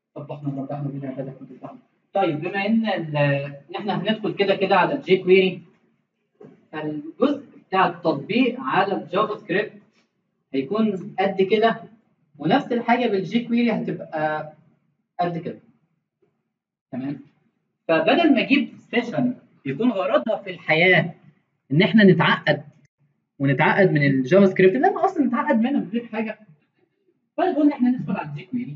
طبقنا طبقنا بينا كده كنت طبقنا. طيب بما ان ال- ان احنا هندخل كده كده على الجي كويري الجزء بتاع التطبيق على الجافا سكريبت هيكون قد كده ونفس الحاجه بالجي كويري هتبقى قد كده تمام فبدل ما اجيب سيشن يكون غرضها في الحياه ان احنا نتعقد ونتعقد من الجافا سكريبت اللي انا اصلا نتعقد منها من غير حاجه فنقول ان احنا ندخل على الجي كويري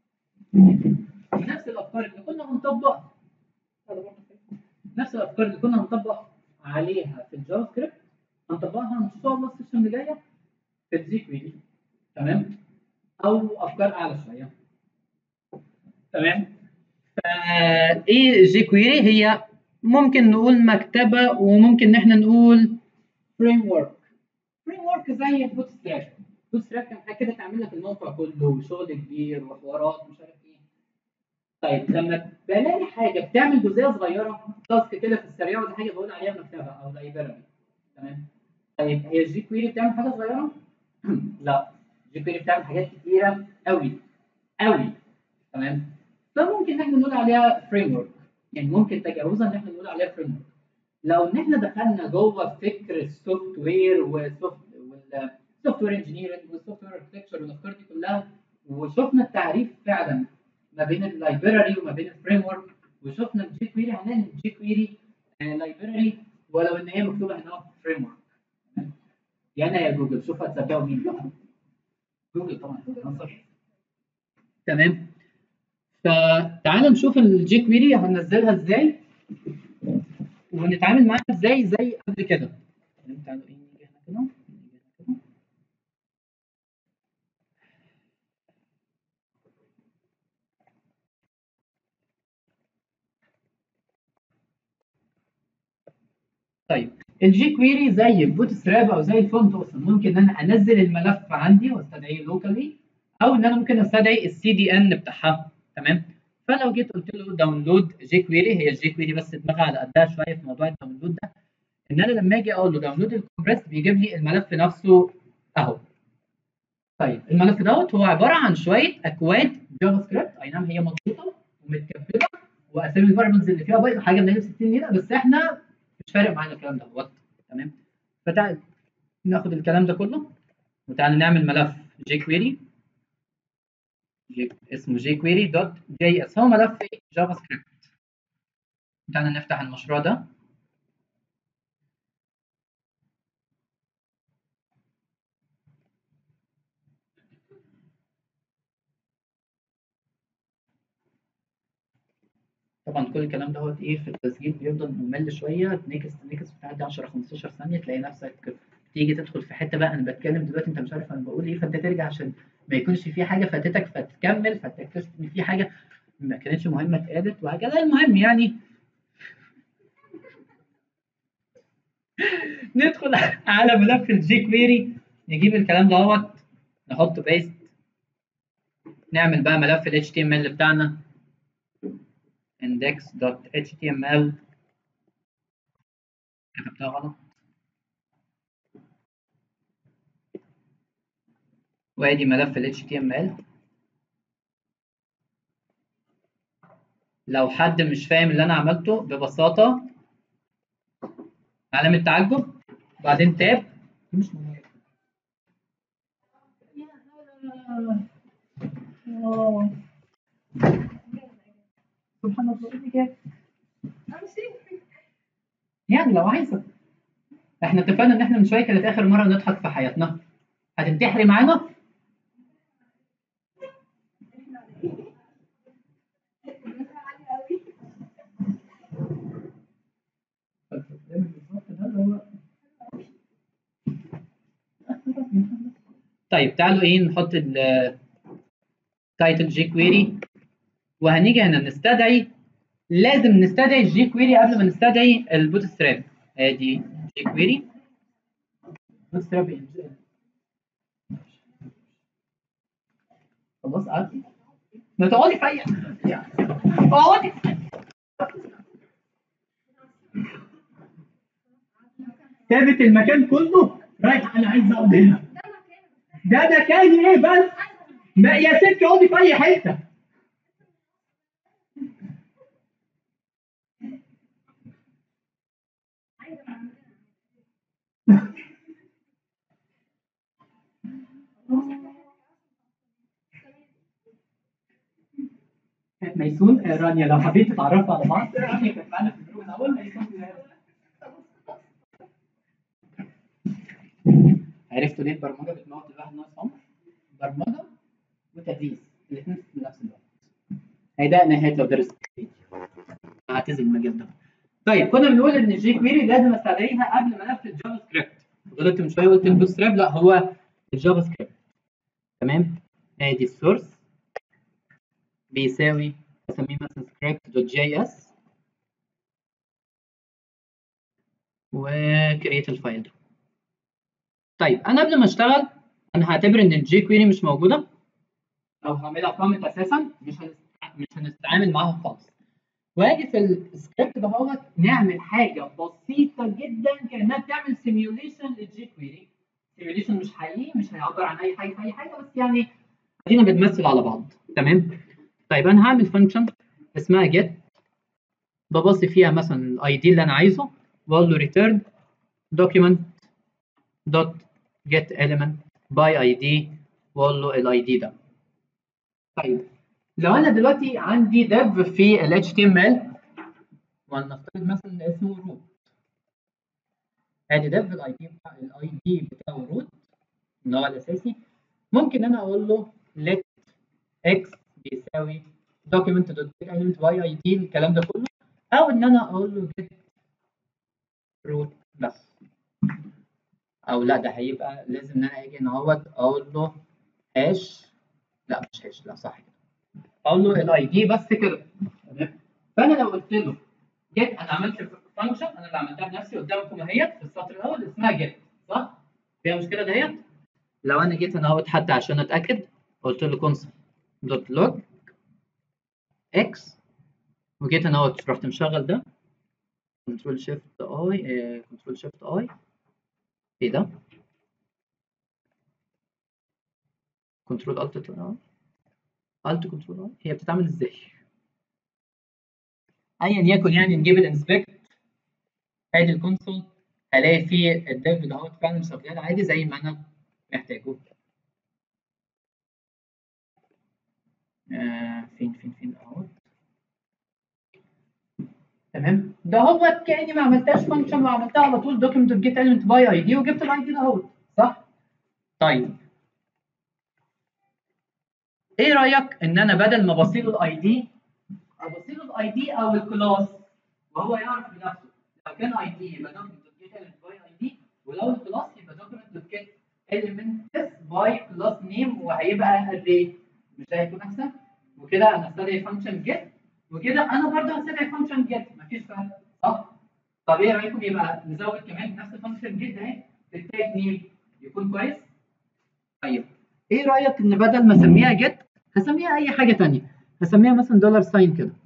نفس الافكار اللي كنا هنطبقها نفس الافكار اللي كنا هنطبق عليها في الجافا سكريبت هنطبقها ان شاء الله السيشن اللي جايه في الجي كويري تمام او افكار اعلى شويه تمام فايه جي كويري هي ممكن نقول مكتبه وممكن ان احنا نقول فريم ورك فريم ورك زي البوت ستراك البوت ستراك كان حاجه كده تعمل لك الموقع كله وشغل كبير وحوارات مش عارف ايه طيب لما بلاقي حاجه بتعمل جزئيه صغيره تاسك كده في السريع ودي حاجه بقول عليها مكتبه او لايبراري تمام طيب هي الجي كويري بتعمل حاجه صغيره؟ لا الجي كويري بتعمل حاجات كتيره قوي قوي تمام فممكن ان احنا نقول عليها فريم ورك يعني ممكن تجاوزا ان احنا نقول عليها فريم ورك لو ان احنا دخلنا جوه فكر السوفت وير والسوفت والسوفت وير انجينيرنج والسوفت وير اركتكتشر والافكار دي كلها وشفنا التعريف فعلا ما بين اللايبراري وما بين الفريم ورك وشفنا الجي كويري هنلاقي الجي كويري لايبراري ولو ان هي مكتوبه هنا فريم ورك يعني يا جوجل شوف هتصدقوا مين بقى جوجل طبعا نصر تمام فتعالوا نشوف الجي كويري هننزلها ازاي ونتعامل معاها ازاي زي قبل كده تمام، تعالوا ايه نيجي هنا كده نيجي هنا كده طيب الجي كويري زي البوت ستراب او زي الفونت اوسن ممكن ان انا انزل الملف عندي واستدعيه لوكالي او ان انا ممكن استدعي السي دي ان بتاعها تمام فلو جيت قلت له داونلود جي كويري هي الجي كويري بس دماغها على قدها شويه في موضوع الداونلود ده ان انا لما اجي اقول له داونلود الكومبريس بيجيب لي الملف نفسه اهو طيب الملف دوت هو عباره عن شويه اكواد جافا سكريبت اي نعم هي مضغوطه ومتكبله واسامي الفاريبلز اللي فيها بايظه حاجه من 60 نيله بس احنا مش فارق معانا الكلام ده وات تمام فتعال ناخد الكلام ده كله وتعالى نعمل ملف جي كويري جي اسمه جي كويري دوت جي اس هو ملف جافا سكريبت تعالى نفتح المشروع ده طبعا كل الكلام دوت ايه في التسجيل بيفضل ممل شويه نيكست نيكست بتعدي 10 15 ثانيه تلاقي نفسك تيجي تدخل في حته بقى انا بتكلم دلوقتي انت مش عارف انا بقول ايه فانت ترجع عشان ما يكونش في حاجه فاتتك فتكمل فتكتشف ان في حاجه ما كانتش مهمه اتقالت وهكذا المهم يعني ندخل على ملف الجي كويري نجيب الكلام دوت نحطه بيست نعمل بقى ملف ال HTML بتاعنا index.html كتبتها غلط وادي ملف ال HTML لو حد مش فاهم اللي انا عملته ببساطة علامة تعجب بعدين تاب مش مهم. آه. سبحان الله إيه اللي جاب؟ يعني لو عايزة احنا اتفقنا ان احنا من شويه كانت اخر مره نضحك في حياتنا هتنتحري معانا طيب تعالوا ايه نحط التايتل جي كويري وهنيجي هنا نستدعي لازم نستدعي الجي كويري قبل ما نستدعي البوت ستراب ادي جي كويري بوت ستراب خلاص قعدتي ما تقعدي في اي اقعدي سابت المكان كله رايح انا عايز اقعد هنا ده مكاني ايه بس ما يا ستي اقعدي في اي حته ميسون آه، رانيا لو حبيت تتعرفوا على بعض رانيا كانت معانا في الجروب الاول ميسون عرفتوا ليه البرمجه بتموت الواحد ناقص عمر؟ برمجه وتدريس الاثنين في نفس الوقت. هيدا نهايه لو درست هعتزل المجال ده. طيب كنا بنقول ان الجي كويري لازم استدعيها قبل ما انفذ جافا سكريبت. غلطت من شويه قلت البوت ستراب لا هو الجافا سكريبت. تمام؟ ادي السورس بيساوي اسميه مثلا سكريبت دوت جي اس وكريت الفايل ده. طيب انا قبل ما اشتغل انا هعتبر ان الجي كويري مش موجوده او هعملها كومنت اساسا مش هنست- مش هنستعامل معاها خالص واجي في السكريبت ده هو نعمل حاجه بسيطه جدا كانها بتعمل سيميوليشن للجي كويري سيميوليشن مش حقيقي مش هيعبر عن اي حاجه في اي حاجه بس يعني ادينا بنمثل على بعض تمام طيب انا هعمل فانكشن اسمها get ببصي فيها مثلا الاي دي اللي انا عايزه واقول له return document dot get element by id واقول له الاي دي ده طيب لو انا دلوقتي عندي div في ال HTML ولنفترض مثلا اسمه root ادي div الاي دي بتاع الاي دي بتاعه root اللي هو الاساسي ممكن انا اقول له let x بيساوي document dot get element by id الكلام ده كله او ان انا اقول له get root بس او لا ده هيبقى لازم ان انا اجي هنا اهوت اقول له هاش لا مش هاش لا صح كده اقول له الاي دي بس كده تمام فانا لو قلت له جيت انا عملت فانكشن انا اللي عملتها بنفسي قدامكم اهيت في السطر الاول اسمها جيت صح؟ فيها مشكله دهيت؟ لو انا جيت هنا اهوت حتى عشان اتاكد قلت له كونسول دوت لوج اكس وجيت هنا اهوت رحت مشغل ده كنترول شيفت اي كنترول شيفت اي ايه ده؟ كنترول الت الت كنترول اي هي بتتعمل ازاي؟ ايا يكن يعني نجيب الانسبكت ادي الكونسول هلاقي فيه الديف ده هو فعلا شغال عادي زي ما انا محتاجه آه فين فين فين اهو تمام ده هو كاني ما عملتهاش فانكشن وعملتها على طول دوكيمنت جيت element باي اي دي وجبت الاي دي ده اهو صح؟ طيب ايه رايك ان انا بدل ما بصيله الاي دي ابصيله الاي دي او الكلاس وهو يعرف بنفسه لو كان اي دي يبقى دوكيمنت جيت element باي اي دي ولو الكلاس يبقى دوكيمنت جيت element باي كلاس نيم وهيبقى array مش ده هيكون احسن؟ وكده انا استدعي فانكشن جيت وكده انا برضه هستدعي فانكشن جيت مفيش فرق صح؟ طب ايه رايكم يبقى نزود كمان نفس الفانكشن جيت اهي في التاج نيم يكون كويس؟ طيب ايه رايك ان بدل ما اسميها جيت هسميها اي حاجه ثانيه هسميها مثلا دولار ساين كده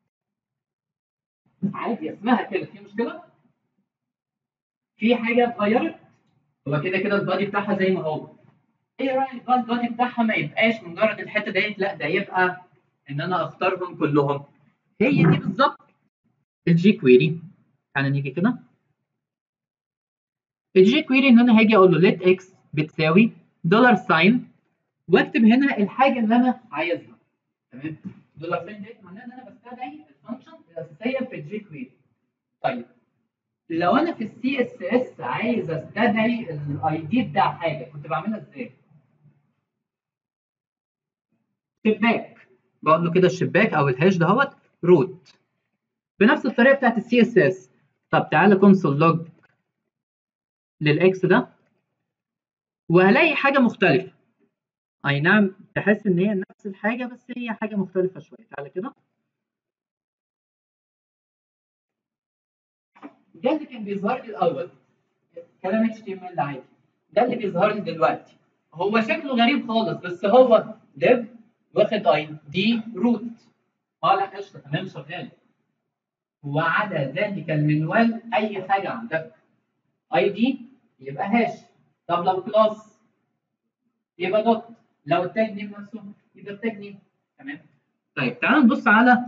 عادي اسمها كده في مشكله؟ في حاجه اتغيرت؟ هو كده كده البادي بتاعها زي ما هو ايه رايك بقى البادي بتاعها ما يبقاش مجرد الحته ديت لا ده يبقى ان انا اختارهم كلهم هي دي بالظبط الجي كويري تعالى نيجي كده الجي كويري ان انا هاجي اقول له ليت اكس بتساوي دولار ساين واكتب هنا الحاجه اللي انا عايزها تمام دولار ساين ديت معناها ان انا بستدعي الفانكشن الاساسيه في الجي كويري طيب لو انا في السي اس اس عايز استدعي الاي دي بتاع حاجه كنت بعملها ازاي؟ شباك بقول له كده الشباك او الهاش دهوت روت بنفس الطريقه بتاعت السي اس اس طب تعالى كونسول لوج للاكس ده وهلاقي حاجه مختلفه اي نعم تحس ان هي نفس الحاجه بس هي حاجه مختلفه شويه تعالى كده ده اللي كان بيظهر لي الاول كلام اتش تي ام ال عادي ده اللي بيظهر لي دلوقتي هو شكله غريب خالص بس هو ديف واخد اي دي روت اه لا قشطه تمام شغال وعدا ذلك المنوال اي حاجه عندك اي دي يبقى هاش طب لو كلاس يبقى دوت لو التاج نيم نفسه يبقى التاج نيم تمام طيب تعال نبص على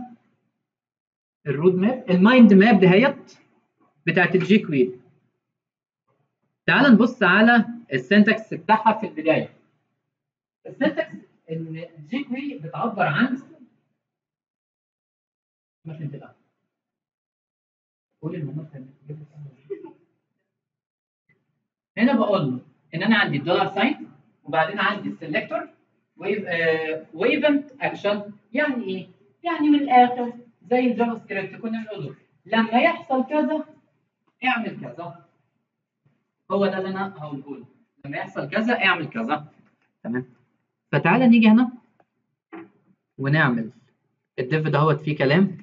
الرود ماب المايند ماب دهيت بتاعت الجي كويري تعال نبص على السنتكس بتاعها في البدايه السنتكس ان جي كويري بتعبر عن ممكن تبقى قول الممثل هنا بقول له ان انا عندي الدولار ساين وبعدين عندي السلكتور ويفنت اكشن يعني ايه؟ يعني من الاخر زي الجافا سكريبت كنا بنقول له لما يحصل كذا اعمل كذا هو ده اللي انا هقوله له لما يحصل كذا اعمل كذا تمام فتعالى نيجي هنا ونعمل الديف دهوت فيه كلام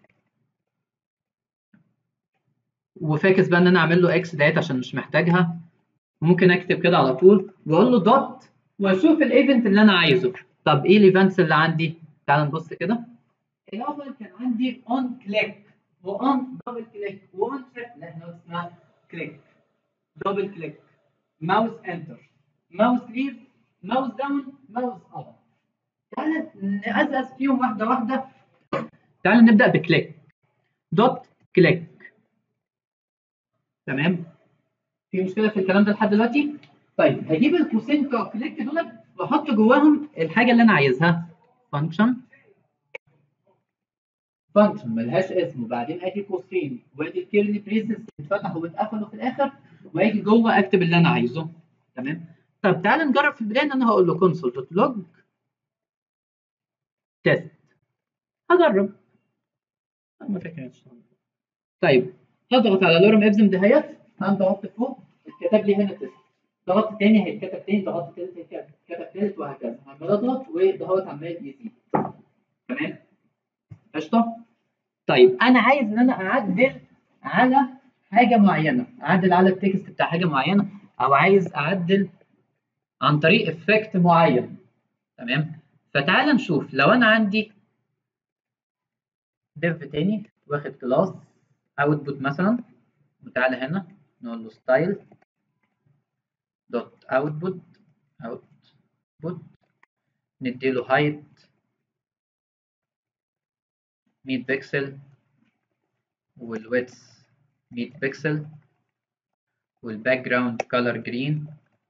وفاكس بقى ان انا اعمل له اكس ديت عشان مش محتاجها ممكن اكتب كده على طول واقول له دوت واشوف الايفنت اللي انا عايزه طب ايه الايفنتس اللي عندي تعال نبص كده الاول كان عندي اون كليك وان دبل كليك وان شيفت لا احنا اسمها كليك دبل كليك ماوس انتر ماوس ليف ماوس داون ماوس اب تعال نأزأز فيهم واحده واحده تعال نبدا بكليك دوت كليك تمام في مشكله في الكلام ده لحد دلوقتي طيب هجيب القوسين بتوع كليك دول واحط جواهم الحاجه اللي انا عايزها فانكشن فانكشن ملهاش اسم وبعدين ادي قوسين وادي الكيرلي بريسز اتفتحوا واتقفلوا في الاخر واجي جوه اكتب اللي انا عايزه تمام طب تعال نجرب في البدايه ان انا هقول له كونسول دوت لوج تيست هجرب ما فكرتش طيب هضغط على لورم ابزم دهيت انا ضغطت فوق اتكتب لي هنا تيست ضغطت تاني هيتكتب تاني ضغطت تالت هيتكتب تالت وهكذا عمال اضغط ودهوت عمال يزيد تمام قشطه طيب انا عايز ان انا اعدل على حاجه معينه اعدل على التكست بتاع حاجه معينه او عايز اعدل عن طريق افكت معين تمام فتعال نشوف لو انا عندي ديف تاني واخد كلاس اوتبوت مثلا وتعالى هنا نقول له ستايل دوت اوتبوت اوتبوت نديله هايت 100 بكسل والويدث 100 بكسل والباك جراوند كولر جرين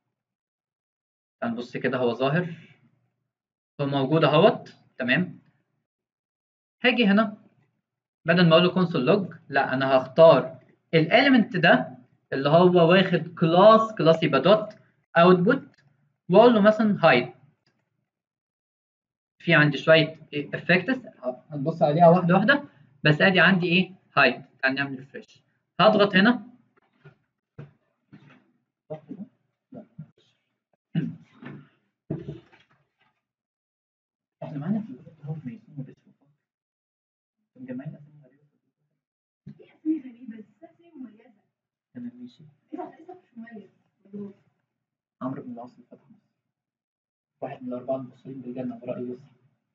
هنبص كده هو ظاهر هو موجود اهوت تمام هاجي هنا بدل ما اقول له كونسول لوج لا انا هختار الاليمنت ده اللي هو واخد كلاس كلاس يبقى دوت اوتبوت واقول له مثلا هايد في عندي شويه افكتس هنبص عليها واحده واحده بس ادي عندي ايه هايد تعال نعمل ريفرش هضغط هنا احنا معانا في الجروب اهو ميسون وبس مجمعين اسامي غريبه في اسامي غريبه بس اسامي مميزه تمام ماشي اسمك اسمك مش مميز مبروك عمرو بن العاص الفتح مصر واحد من الاربعه المبشرين بالجنه براي يسرى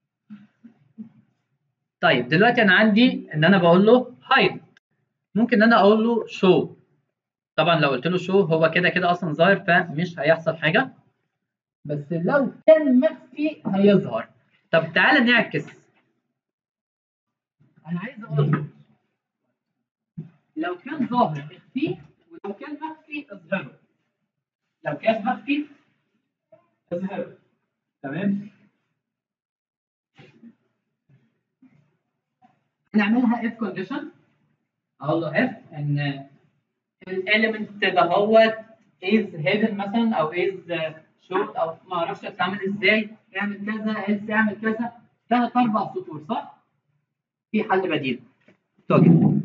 طيب دلوقتي انا عندي ان انا بقول له هايد ممكن ان انا اقول له شو طبعا لو قلت له شو هو كده كده اصلا ظاهر فمش هيحصل حاجه بس لو كان مخفي هيظهر طب تعالى نعكس انا عايز اقول له لو كان ظاهر اخفيه ولو كان مخفي اظهره لو كان مخفي اظهره تمام نعملها if condition اقول له if ان الاليمنت ده هو is hidden مثلا او is short او ما اعرفش اتعمل ازاي اعمل كذا else اعمل كذا ثلاث اربع سطور صح؟ في حل بديل توجد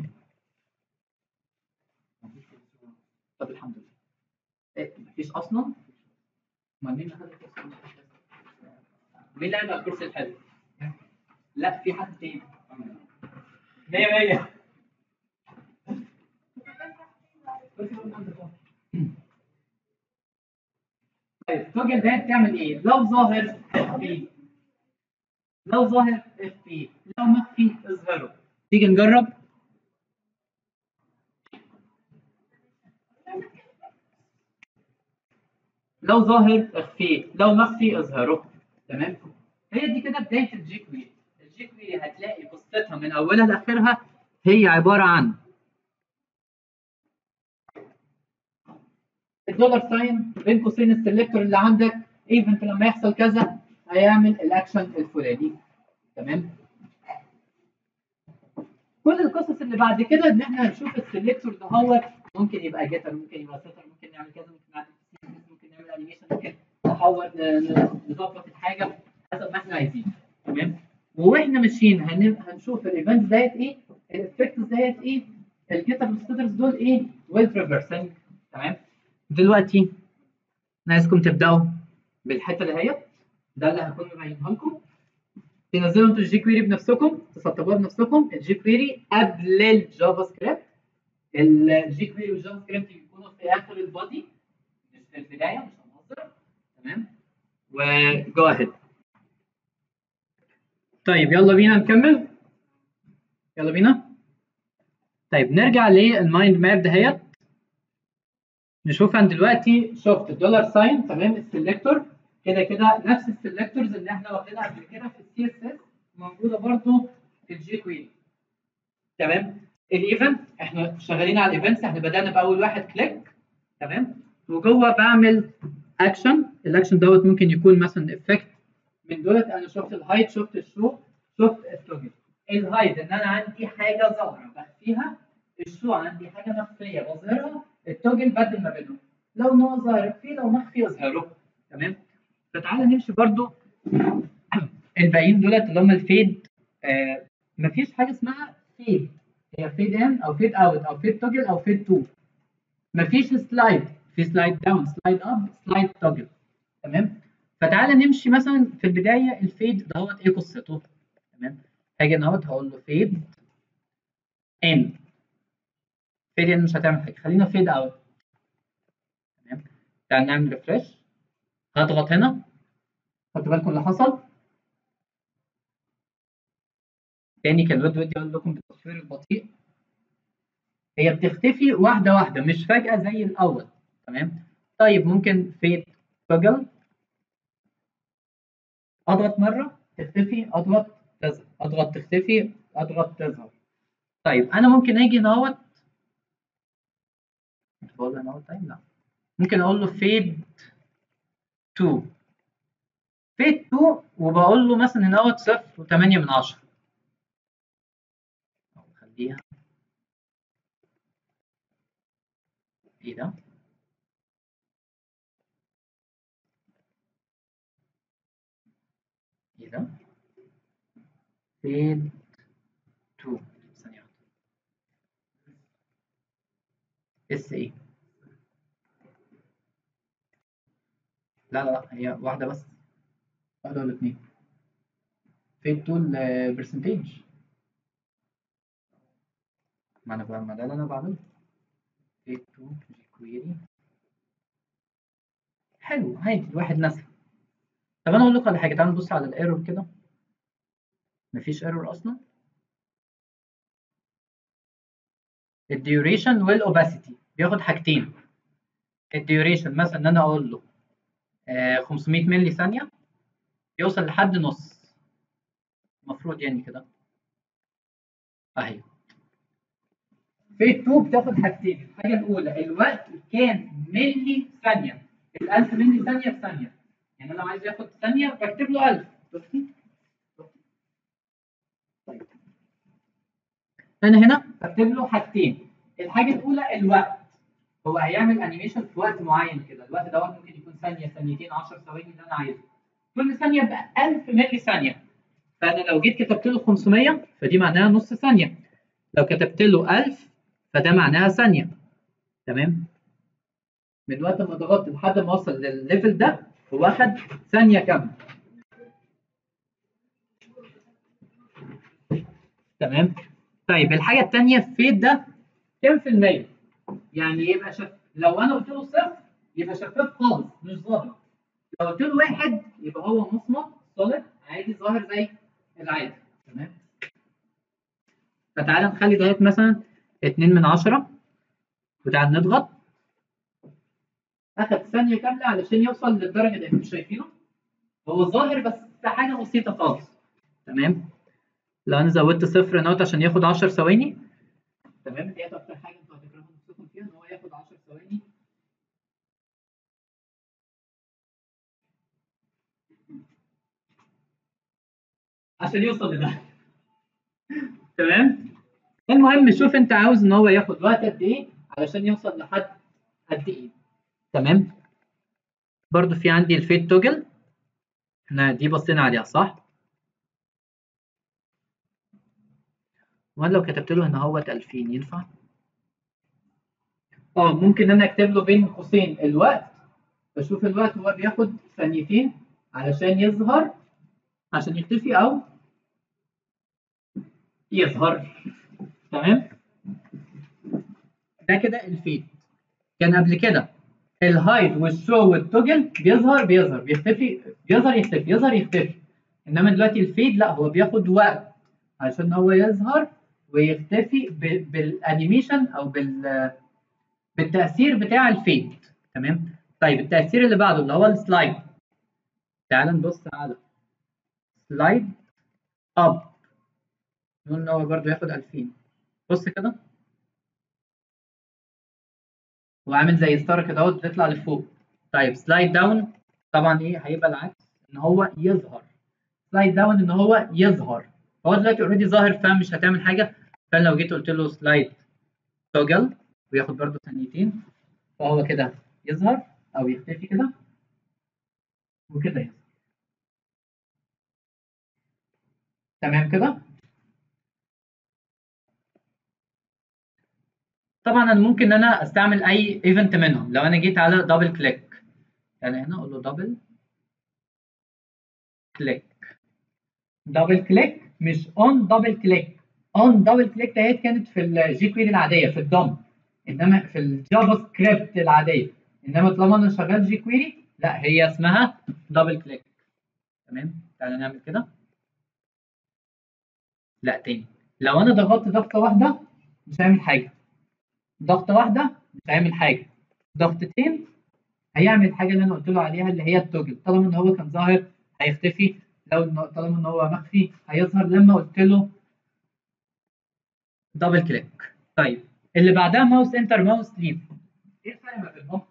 طب الحمد لله إيه مفيش اصلا؟ امال مين اللي خد الكرسي؟ مين اللي قاعد على الكرسي الحلو؟ لا في حد تاني 100 100 طيب توجل ده بتعمل ايه؟ لو ظاهر اخفيه لو ظاهر اخفيه لو مخفي اظهره تيجي نجرب لو ظاهر اخفيه لو مخفي اظهره تمام هي دي كده بدايه الجي كويري الجي كويري هتلاقي قصتها من اولها لاخرها هي عباره عن الدولار ساين بين قوسين السلكتور اللي عندك ايفنت لما يحصل كذا هيعمل الاكشن الفلاني تمام كل القصص اللي بعد كده ان احنا هنشوف السلكتور ده هو ممكن يبقى جيتر ممكن يبقى سيتر ممكن نعمل كذا ممكن نعمل CSS، ممكن نعمل انيميشن ممكن نحور ن- ن- نظبط الحاجه حسب ما احنا عايزين تمام واحنا ماشيين هن- هنشوف الايفنتس ديت ايه الافكتس ديت ايه الجيتر والستاترز دول ايه والترافرسنج تمام دلوقتي انا عايزكم تبداوا بالحته اللي هي ده اللي هكون مبينها لكم تنزلوا انتوا الجي كويري بنفسكم تسطبوها بنفسكم الجي كويري قبل الجافا سكريبت الجي كويري والجافا سكريبت بيكونوا في اخر البادي مش في البدايه مش هنهزر تمام وجو اهيد طيب يلا بينا نكمل يلا بينا طيب نرجع للمايند ماب دهيت نشوف انا دلوقتي شفت الدولار ساين تمام السلكتور كده كده نفس السلكتورز اللي احنا واخدينها قبل كده في السي اس اس موجوده برضو في الجي كوين تمام الايفنت احنا شغالين على الايفنتس احنا بدانا باول واحد كليك تمام وجوه بعمل اكشن الاكشن دوت ممكن يكون مثلا افكت من دولت انا شفت الهايد شفت الشو شفت التوجل الهايد ان انا عندي حاجه ظاهره بخفيها الشو عندي حاجه مخفيه بظهرها التوجل بدل ما بينهم لو ان هو ظاهر فيه لو مخفي اظهره تمام فتعالى نمشي برضو الباقيين دولت اللي هم الفيد آه مفيش حاجه اسمها فيد هي فيد ان او فيد اوت او فيد توجل او فيد تو مفيش سلايد في سلايد داون سلايد اب سلايد توجل تمام فتعالى نمشي مثلا في البدايه الفيد دوت ايه قصته تمام هاجي اهوت هقول له فيد ان فيد ان مش هتعمل حاجه خلينا فيد اوت تمام تعال نعمل ريفرش هضغط هنا خدوا بالكم اللي حصل تاني كان الواد ودي اقول لكم بالتصوير البطيء هي بتختفي واحده واحده مش فجاه زي الاول تمام طيب ممكن فيد توجل اضغط مره تختفي اضغط تظهر اضغط تختفي اضغط تظهر طيب انا ممكن اجي نوت بقول له نوت طيب لا ممكن اقول له فيد 2 فيد 2 وبقول له مثلا نوت 0 و8 من 10 خليها ايه ده ايه ده فيد 2 ثانية واحدة اس ايه لا لا لا هي واحدة بس واحدة ولا اتنين فيد 2 البرسنتيج ما انا بقى ما ده اللي انا بعمله فيد 2 جي كويري حلو عادي الواحد نسى طب انا اقول لكم على حاجه تعالوا نبص على الايرور كده مفيش ايرور اصلا الديوريشن والاوباسيتي بياخد حاجتين الديوريشن مثلا ان انا اقول له آه 500 مللي ثانيه يوصل لحد نص المفروض يعني كده اهي في 2 بتاخد حاجتين الحاجه الاولى الوقت كان ملي ثانيه ال 1000 ملي ثانيه في ثانيه يعني انا لو عايز ياخد ثانيه بكتب له 1000 شفتي طيب انا هنا بكتب له حاجتين الحاجه الاولى الوقت هو هيعمل انيميشن في وقت معين كده الوقت دوت ممكن يكون ثانيه ثانيتين 10 ثواني اللي انا عايزه كل ثانيه ب 1000 ملي ثانيه فانا لو جيت كتبت له 500 فدي معناها نص ثانيه لو كتبت له 1000 فده معناها ثانيه تمام من وقت ما ضغطت لحد ما اوصل للليفل ده هو اخد ثانيه كامله تمام طيب الحاجه الثانيه الفيد ده كام في المية؟ يعني يبقى شف... لو انا قلت له صفر يبقى شفاف خالص مش ظاهر لو قلت له واحد يبقى هو مصمت صلب عادي ظاهر زي العادي تمام فتعالى نخلي دهيت مثلا 2 من 10 وتعال نضغط اخد ثانيه كامله علشان يوصل للدرجه اللي انتم شايفينه هو ظاهر بس حاجه بسيطه خالص تمام لو انا زودت صفر نوت عشان ياخد 10 ثواني تمام ديت اكتر حاجه انتوا هتكرهوا نفسكم فيها ان هو ياخد 10 ثواني عشان يوصل لده تمام المهم شوف انت عاوز ان هو ياخد وقت قد ايه علشان يوصل لحد قد ايه تمام برضو في عندي الفيت توجل احنا دي بصينا عليها صح وانا لو كتبت له ان هو 2000 ينفع اه ممكن ان انا اكتب له بين قوسين الوقت بشوف الوقت هو بياخد ثانيتين علشان يظهر عشان يختفي او يظهر تمام ده كده الفيد كان قبل كده الهايد والشو والتوجل بيظهر بيظهر بيختفي بيظهر يختفي يظهر يختفي انما دلوقتي الفيد لا هو بياخد وقت عشان هو يظهر ويختفي ب- بالانيميشن او بال بالتاثير بتاع الفيد تمام طيب التاثير اللي بعده اللي هو السلايد تعال نبص على سلايد اب نقول ان هو برضه ياخد 2000 بص كده هو عامل زي ستار كده اهو بتطلع لفوق طيب سلايد داون طبعا ايه هيبقى العكس ان هو يظهر سلايد داون ان هو يظهر هو دلوقتي اوريدي ظاهر فمش هتعمل حاجه فانا لو جيت قلت له سلايد توجل وياخد برضه ثانيتين فهو كده يظهر او يختفي كده وكده يظهر تمام كده طبعا انا ممكن ان انا استعمل اي ايفنت منهم لو انا جيت على دبل كليك يعني هنا اقول له دبل كليك دبل كليك مش اون دبل كليك اون دبل كليك ديت كانت في الجي كويري العاديه في الدوم انما في الجافا سكريبت العاديه انما طالما انا شغال جي كويري لا هي اسمها دبل كليك تمام تعالى نعمل كده لا تاني لو انا ضغطت ضغطه واحده مش هيعمل حاجه ضغطه واحده مش هيعمل حاجه ضغطتين هيعمل الحاجه اللي انا قلت له عليها اللي هي التوجل طالما ان هو كان ظاهر هيختفي لو إنه- طالما ان هو مخفي هيظهر لما قلت له دبل كليك طيب اللي بعدها ماوس انتر ماوس ليف ايه الفرق ما بينهم؟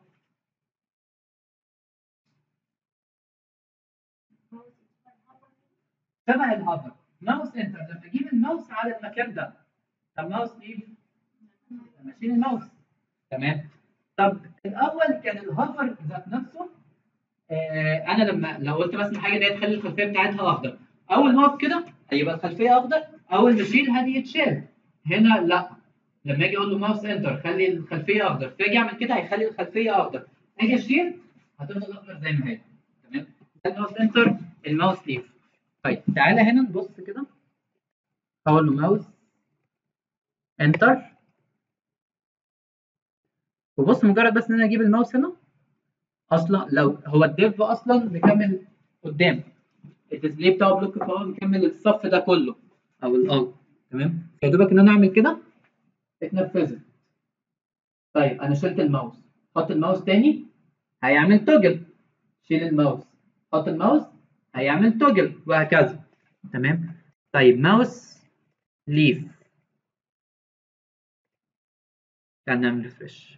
شبه الهافر ماوس انتر لما اجيب الماوس على المكان ده طب ماوس ليف لما اشيل الماوس تمام طب الاول كان الهافر ذات نفسه آه انا لما لو قلت مثلا حاجه دي تخلي الخلفيه بتاعتها اخضر اول ما اقف كده هيبقى الخلفيه اخضر اول ما اشيل هذه يتشال هنا لا لما اجي اقول له ماوس انتر خلي الخلفيه اخضر فاجي اعمل كده هيخلي الخلفيه اخضر اجي اشيل هتفضل اخضر زي ما هي تمام ده الماوس انتر الماوس ليف طيب تعالى هنا نبص كده اقول له ماوس انتر وبص مجرد بس ان انا اجيب الماوس هنا اصلا لو هو الديف اصلا مكمل قدام الديسبلاي بتاعه بلوك فهو مكمل الصف ده كله او الارض تمام يا دوبك ان انا اعمل كده اتنفذت طيب انا شلت الماوس حط الماوس تاني هيعمل توجل شيل الماوس حط الماوس هيعمل توجل وهكذا تمام طيب ماوس ليف تعال نعمل ريفرش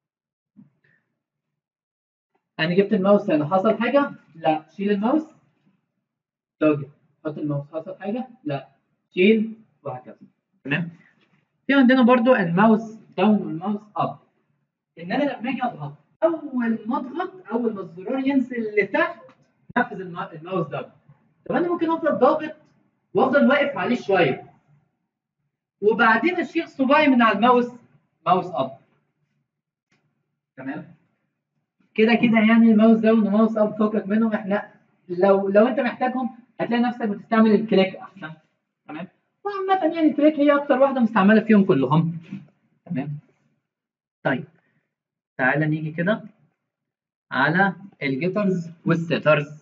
انا جبت الماوس هنا حصل حاجه لا شيل الماوس توجل حط الماوس حصل حاجه لا شيل وهكذا تمام في عندنا برضو الماوس داون والماوس اب ان انا لما اجي اضغط اول ما اضغط اول ما الزرار ينزل لتحت نفذ الما- الماوس داون طب انا ممكن افضل ضاغط وافضل واقف عليه شويه وبعدين اشيل صباعي من على الماوس ماوس اب تمام كده كده يعني الماوس داون وماوس اب فكك منهم احنا لو لو انت محتاجهم هتلاقي نفسك بتستعمل الكليك احسن تمام وعامة يعني الكليك هي اكتر واحده مستعمله فيهم كلهم تمام طيب تعالى نيجي كده على الجيترز والسيترز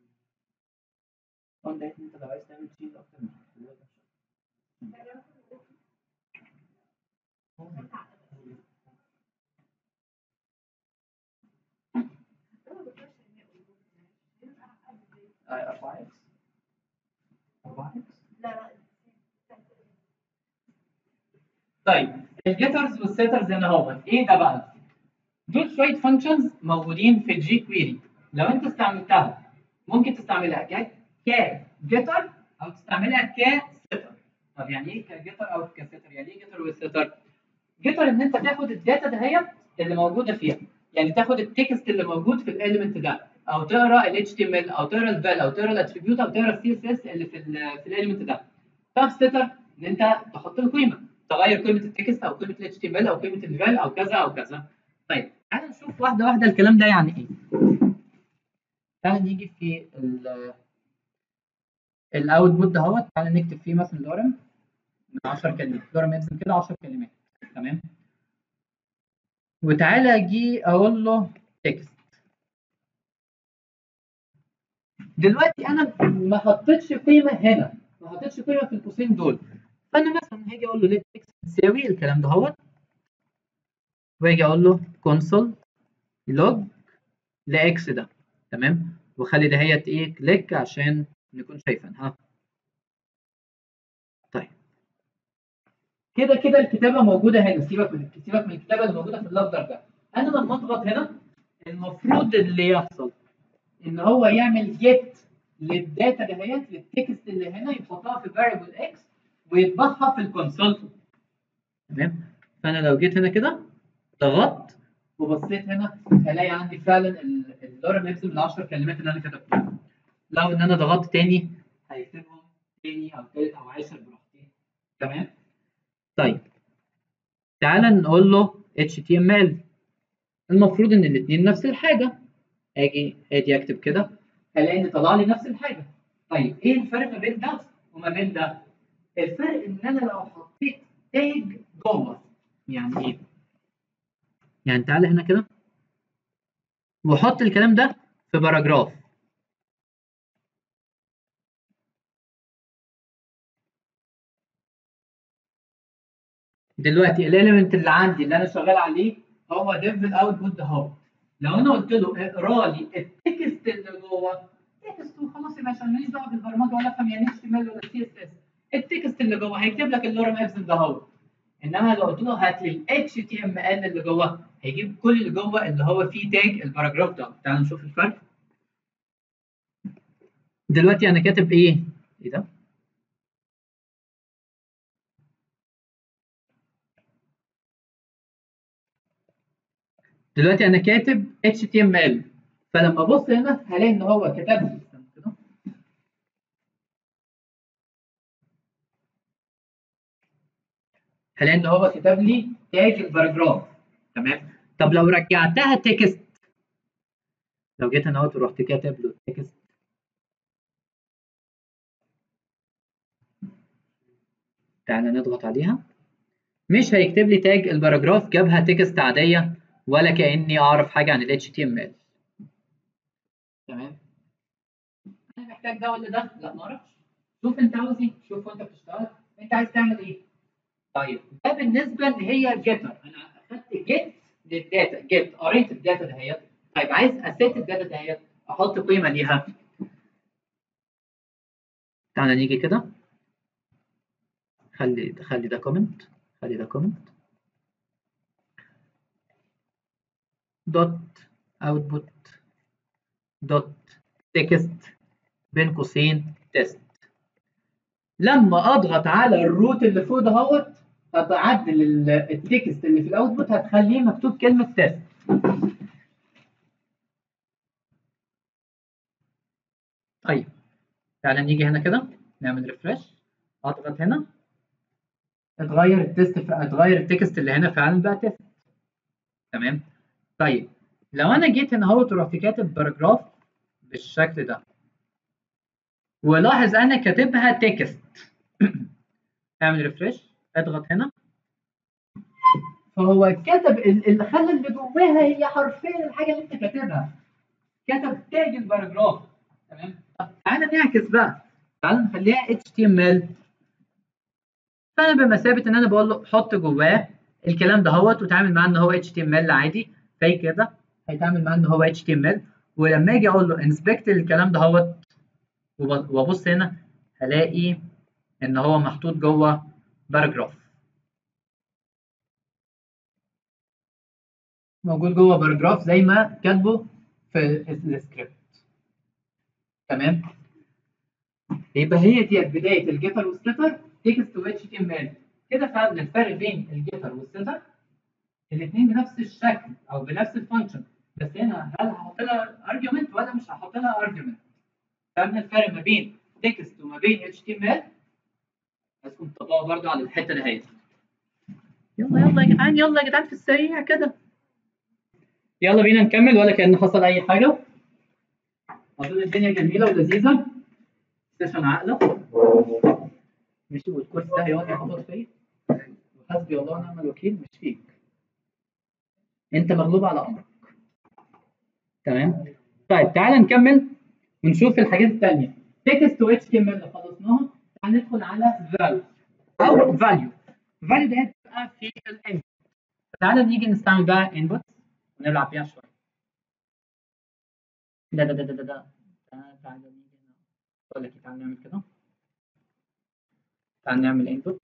انت لو عايز تعمل تشيز اكتر من كده. آه، أربعة إكس. أربعة إكس. لا لا طيب الجيترز والسيترز هنا هو ايه ده بقى؟ دول شويه فانكشنز موجودين في الجي كويري لو انت استعملتها ممكن تستعملها ك جيتر او تستعملها كستر طب يعني ايه كجيتر او كستر يعني ايه جيتر وستر جيتر ان انت تاخد الداتا دهيت اللي موجوده فيها يعني تاخد التكست اللي موجود في الاليمنت ده او تقرا ال HTML او تقرا الفال او تقرا الاتريبيوت او تقرا السي اس اس اللي في ال في الاليمنت ده طب ستر ان انت تحط له قيمه تغير قيمه التكست او قيمه ال HTML او قيمه الفال او كذا او كذا طيب تعال نشوف واحده واحده الكلام ده يعني ايه تعال نيجي في ال الاوتبوت دهوت تعال نكتب فيه مثلا لورم من 10 كلمات لورم ابزم كده 10 كلمات تمام وتعالى اجي اقول له تكست دلوقتي انا ما حطيتش قيمه هنا ما حطيتش قيمه في القوسين دول فانا مثلا هاجي اقول له ليت اكس تساوي الكلام ده اهوت واجي اقول له كونسول لوج لاكس ده تمام وخلي دهيت ايه كليك عشان نكون شايفينها طيب كده كده الكتابه موجوده هنا سيبك من سيبك من الكتابه اللي موجوده في اللفظر ده انا لما اضغط هنا المفروض اللي يحصل ان هو يعمل جيت للداتا دهيت للتكست اللي هنا يحطها في فاريبل اكس ويطبعها في الكونسول تمام فانا لو جيت هنا كده ضغطت وبصيت هنا هلاقي عندي فعلا اللورم ابزم ال 10 كلمات اللي انا كتبتهم لو ان انا ضغطت تاني هيكتبهم تاني او تالت او عاشر براحتي تمام طيب تعالى نقول له HTML المفروض ان الاثنين نفس الحاجه اجي ادي اكتب كده هلاقي ان طلع لي نفس الحاجه طيب ايه الفرق ما بين ده وما بين ده الفرق ان انا لو حطيت تاج جوه يعني ايه يعني تعالى هنا كده وحط الكلام ده في باراجراف دلوقتي الاليمنت اللي عندي اللي انا شغال عليه هو ديف الاوتبوت ده اهو لو انا قلت له اقرا لي التكست اللي جوه تكست وخلاص يا باشا ماليش دعوه بالبرمجه ولا افهم يعني اتش ام ال ولا سي اس اس التكست اللي جوه هيكتب لك اللورم ابسن ده اهو انما لو قلت له هات لي الاتش تي ام ال اللي جوه هيجيب كل اللي جوه اللي هو فيه تاج الباراجراف ده تعالوا نشوف الفرق دلوقتي انا كاتب ايه ايه ده دلوقتي انا كاتب HTML فلما ابص هنا هلاقي ان هو كتب لي كده هلاقي ان هو كتب لي تاج الباراجراف تمام طب لو رجعتها تكست لو جيت انا اهوت ورحت كاتب له تكست تعالى نضغط عليها مش هيكتب لي تاج الباراجراف جابها تكست عاديه ولا كاني اعرف حاجه عن ال HTML تمام انا محتاج ده ولا ده لا ما اعرفش شوف انت عاوز ايه شوف وانت بتشتغل انت عايز تعمل ايه طيب ده بالنسبه اللي هي جيتر انا اخدت جيت للداتا جيت قريت الداتا دهيت طيب عايز اسيت الداتا دهيت احط قيمه ليها تعالى نيجي كده خلي خلي ده كومنت خلي ده كومنت دوت اوتبوت دوت تكست بين قوسين تيست لما اضغط على الروت اللي فوق دهوت هتعدل التكست اللي في الاوتبوت هتخليه مكتوب كلمه تيست طيب تعالى نيجي هنا كده نعمل ريفرش اضغط هنا اتغير التست اتغير التكست اللي هنا فعلا بقى تيست تمام طيب لو انا جيت هنا اهوت ورحت كاتب باراجراف بالشكل ده ولاحظ انا كاتبها تكست اعمل ريفرش اضغط هنا فهو كتب اللي خلى اللي جواها هي حرفيا الحاجه اللي انت كاتبها كتب تاج الباراجراف تمام طب تعالى نعكس بقى تعالى نخليها HTML فانا بمثابه ان انا بقول له حط جواه الكلام ده اهوت وتعامل معاه ان هو HTML عادي زي كده هيتعامل معاه ان هو HTML ولما اجي اقول له انسبكت الكلام ده اهوت وابص هنا هلاقي ان هو محطوط جوه باراجراف موجود جوه باراجراف زي ما كاتبه في السكريبت تمام يبقى هي دي بدايه الجيتر والستر تكست و اتش تي ام ال كده فعلا الفرق بين الجيتر والستر الاثنين بنفس الشكل او بنفس الفانكشن بس هنا هل هحط لها ارجيومنت ولا مش هحط لها ارجيومنت فاهم الفرق ما بين تكست وما بين اتش تي ام ال عايزكم تطبقوا برضه على الحته دهيت يلا يلا يا جدعان يلا يا جدعان في السريع كده يلا بينا نكمل ولا كأن حصل أي حاجة أظن الدنيا جميلة ولذيذة سيشن عاقلة ماشي والكورس ده هيقعد يخبط فيا وحسبي الله ونعم الوكيل مش فيك أنت مغلوب على أمرك تمام طيب تعالى نكمل ونشوف الحاجات التانية تكست و اتش تي ام ال خلصناها تعال ندخل على فاليو أو فاليو فاليو ده هتبقى في الانبوت تعالى نيجي نستعمل بقى انبوت ونلعب بيها شويه ده ده ده ده ده ده تعالى تعالى نيجي اقول لك تعالى نعمل كده تعالى نعمل انبوت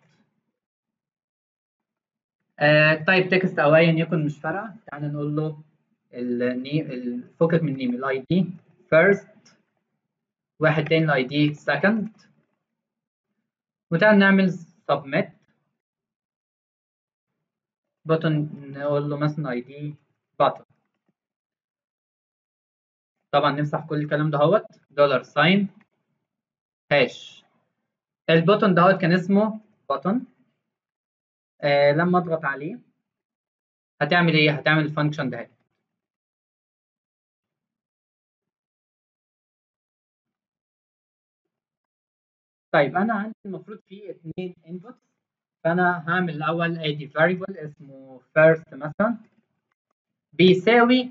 آه طيب تكست او ايا يكن مش فارقه تعالى نقول له النيم الفكك من النيم الاي دي فيرست واحد تاني الاي دي سكند وتعالى نعمل سبميت بutton نقول له مثلا اي دي button طبعا نمسح كل الكلام ده اهوت دولار ساين هاش البوتون دهوت كان اسمه بوتون آه لما اضغط عليه هتعمل ايه هتعمل الفانكشن ده طيب انا عندي المفروض في اثنين انبوتس فانا هعمل الاول ادي variable اسمه first مثلا بيساوي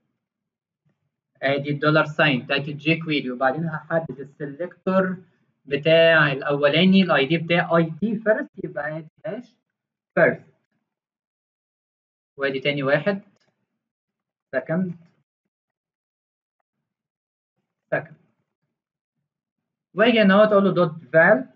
ادي الدولار ساين بتاعت الجي كويري وبعدين هحدد السلكتور بتاع الاولاني الاي دي بتاع اي دي فيرست يبقى ادي هاش فيرست وادي تاني واحد سكند سكند واجي هنا اهوت اقول له دوت فال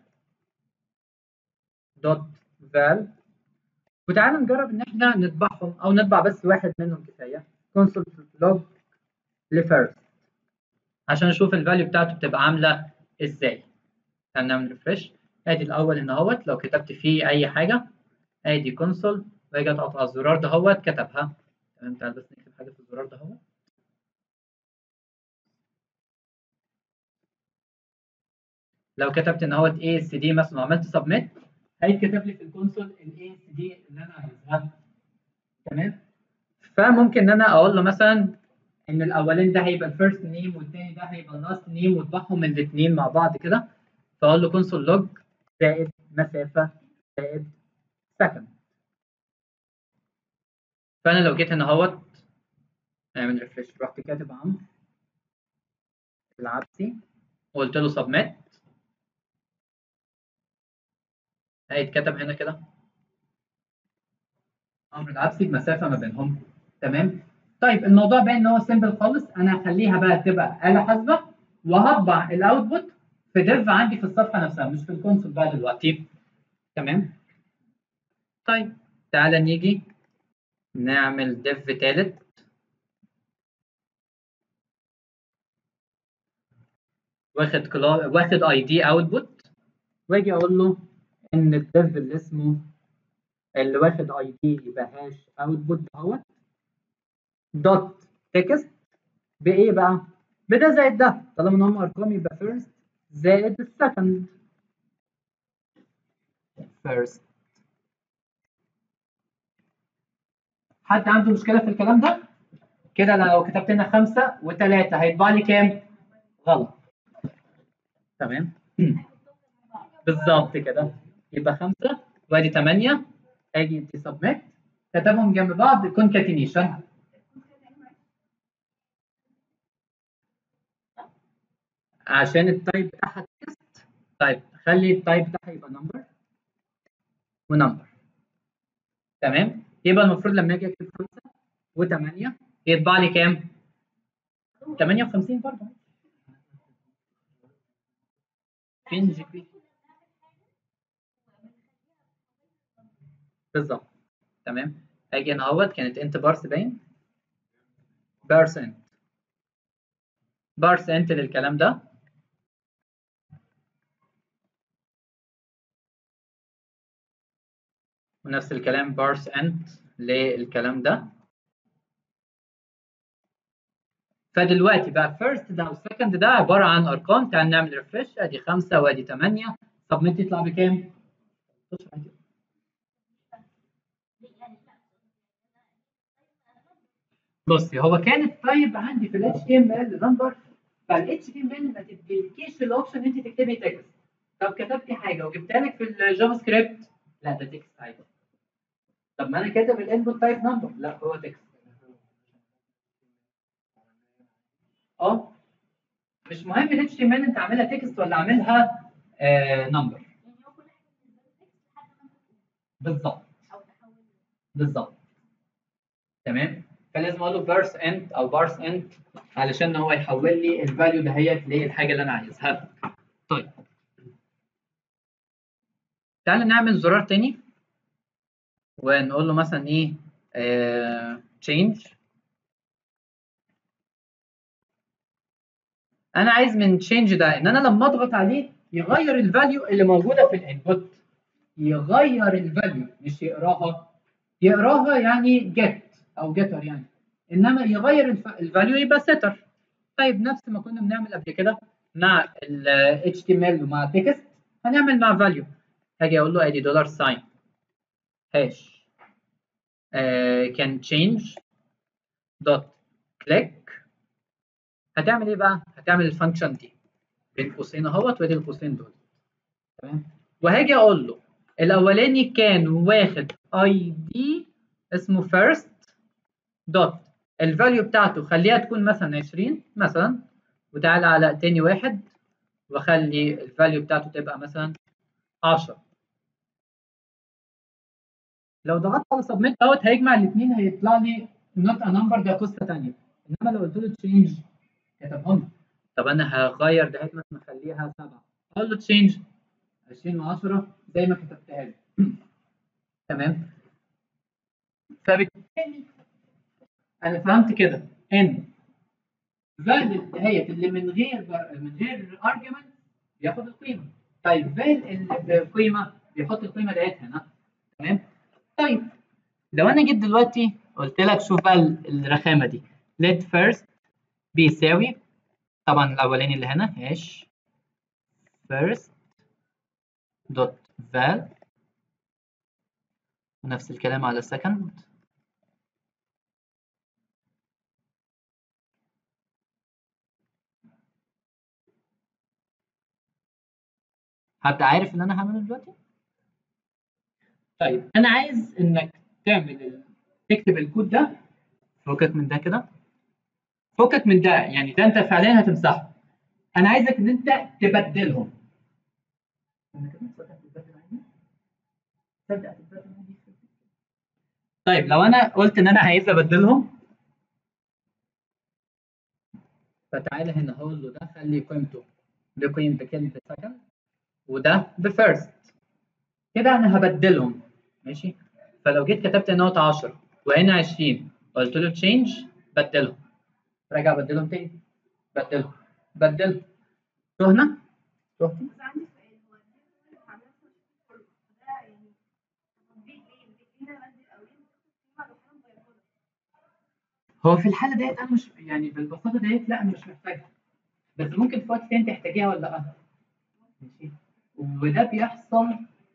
دوت فال وتعالى نجرب ان احنا نطبعهم او نطبع بس واحد منهم كفايه كونسول لوج لفيرست عشان اشوف الفاليو بتاعته بتبقى عامله ازاي تعالى نعمل ريفرش ادي الاول هنا اهوت لو كتبت فيه اي حاجه ادي كونسول واجي اضغط على الزرار ده اهوت كتبها تمام تعالى بس نكتب حاجه في الزرار ده اهوت لو كتبت ان هوت اي اس دي مثلا وعملت سبميت هيتكتب لي في الكونسول الاي اس دي اللي انا عايزها تمام فممكن ان انا اقول له مثلا ان الاولاني ده هيبقى الفيرست نيم والتاني ده هيبقى اللاست نيم واطبعهم من الاثنين مع بعض كده فاقول له كونسول لوج زائد مسافه زائد سكند فانا لو جيت هنا اهوت اعمل ريفرش رحت كاتب عمرو العبسي وقلت له سبميت هيتكتب هنا كده امر العبسي بمسافه ما بينهم تمام طيب الموضوع باين ان هو سيمبل خالص انا هخليها بقى تبقى آلة حاسبة وهطبع الاوتبوت في ديف عندي في الصفحة نفسها مش في الكونسول بقى دلوقتي تمام طيب تعالى نيجي نعمل ديف تالت واخد كلا واخد اي دي اوتبوت واجي اقول له ان الديف اللي اسمه اللي واخد اي دي يبقى هاش اوتبوت دهوت دوت تكست بايه بقى؟ بده زائد ده طالما ان هم ارقام يبقى فيرست زائد السكند فيرست حد عنده مشكله في الكلام ده؟ كده لو كتبت لنا خمسه وثلاثه هيطبع لي كام؟ غلط تمام بالظبط كده يبقى خمسه وادي ثمانيه اجي دي سبميت كتبهم جنب بعض كونكاتينيشن عشان التايب بتاعها تكست طيب خلي التايب بتاعها يبقى نمبر ونمبر تمام يبقى المفروض لما اجي اكتب 5 و8 يطبع لي كام 58 برضه فين جي بي بالظبط تمام اجي هنا اهوت كانت انت بارس باين بارسنت بارسنت للكلام ده ونفس الكلام بارس انت للكلام ده فدلوقتي بقى فيرست ده وسكند ده عباره عن ارقام تعال نعمل ريفرش ادي 5 وادي 8 سبميت يطلع بكام؟ بصي هو كان التايب عندي في ال HTML نمبر فال HTML ما تديلكيش الاوبشن انت تكتبي تكست طب كتبتي حاجه وجبتها لك في الجافا سكريبت لا ده تكست عادي طب ما انا كاتب الانبوت تايب نمبر لا هو تكست اه مش مهم ال HTML انت عاملها تكست ولا عاملها نمبر يعني هو كل حاجه بالنسبه لك لحد ما انت بالظبط او تحول بالظبط تمام فلازم اقول له فيرس انت او بارس انت علشان هو يحول لي الفاليو دهيت للحاجه اللي انا عايزها طيب تعال نعمل زرار تاني ونقول له مثلا ايه تشينج انا عايز من تشينج ده ان انا لما اضغط عليه يغير الفاليو اللي موجوده في الانبوت يغير الفاليو مش يقراها يقراها يعني جيت او جيتر يعني انما يغير الفاليو يبقى سيتر طيب نفس ما كنا بنعمل قبل كده مع ال HTML ومع تكست هنعمل مع فاليو هاجي اقول له ادي دولار ساين هاش كان تشينج دوت كليك هتعمل ايه بقى؟ هتعمل الفانكشن دي بين قوسين اهوت وادي القوسين دول تمام وهاجي اقول له الاولاني كان واخد اي دي اسمه first دوت الفاليو بتاعته خليها تكون مثلا 20 مثلا وتعالى على تاني واحد واخلي الفاليو بتاعته تبقى مثلا 10 لو ضغطت على سبميت دوت هيجمع الاثنين هيطلع لي نوت ا نمبر ده قصه ثانيه انما لو قلت له تشينج كتبهم لي. طب انا هغير ده مثلا اخليها 7 اقول له تشينج 20 و10 زي ما كتبتها لي تمام فبالتالي انا فهمت كده ان فال دهيت اللي من غير من غير ارجيومنت بياخد القيمه طيب فال اللي بقيمه بيحط القيمه ديت هنا تمام طيب لو انا جيت دلوقتي قلت لك شوف بقى الرخامه دي let first بيساوي طبعا الاولاني اللي هنا هاش first dot val ونفس الكلام على second حد عارف اللي انا هعمله دلوقتي؟ طيب انا عايز انك تعمل ال... تكتب الكود ده فكك من ده كده فكك من ده يعني ده انت فعليا هتمسحه انا عايزك ان انت تبدلهم طيب لو انا قلت ان انا عايز ابدلهم فتعالى هنا هقول له ده خلي قيمته بقيمه كلمه سكند وده بفيرست كده انا هبدلهم ماشي فلو جيت كتبت هنا نقطة 10 وهنا 20 قلت له تشينج بدلهم راجع بدلهم تاني بدلهم بدلهم تهنا تهتي بس عندي سؤال هو الناس اللي عامله كله ده يعني تطبيق ايه؟ بتدينا بدل او ايه؟ بتاخد قيمه لو حاجه مغيرها هو في الحالة ديت انا مش يعني بالبساطة ديت لا انا مش محتاجها بس ممكن في وقت تاني تحتاجيها ولا لا ماشي وده بيحصل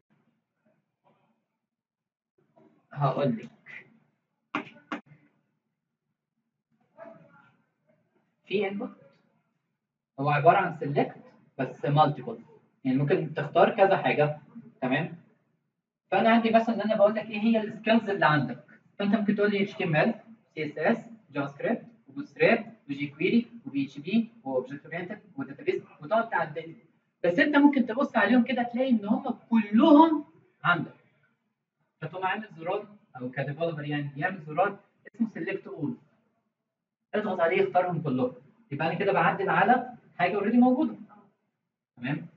هقول لك في انبوت هو عباره عن سيلكت بس مالتيبل يعني ممكن تختار كذا حاجه تمام فانا عندي مثلا ان انا بقول لك ايه هي السكيلز اللي عندك فانت ممكن تقول لي HTML CSS جافا سكريبت وبوتستراب وجي كويري وبي اتش بي واوبجكت اورينتد وداتابيز وتقعد تعدل بس انت ممكن تبص عليهم كده تلاقي ان هم كلهم عندك فتقوم عامل زرار او كديفلوبر يعني يعمل زرار اسمه سيلكت اول اضغط عليه اختارهم كلهم يبقى انا كده بعدل على حاجه اوريدي موجوده تمام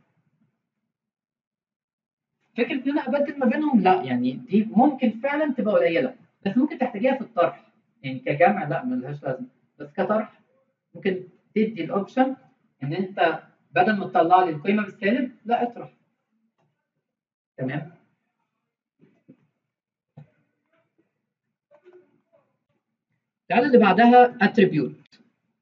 فكره ان انا ابدل ما بينهم لا يعني دي ممكن فعلا تبقى قليله بس ممكن تحتاجيها في الطرح يعني كجمع لا ملهاش لازمه بس كطرح ممكن تدي الاوبشن ان انت بدل ما تطلع لي القيمه بالسالب لا اطرح تمام تعالى اللي بعدها اتريبيوت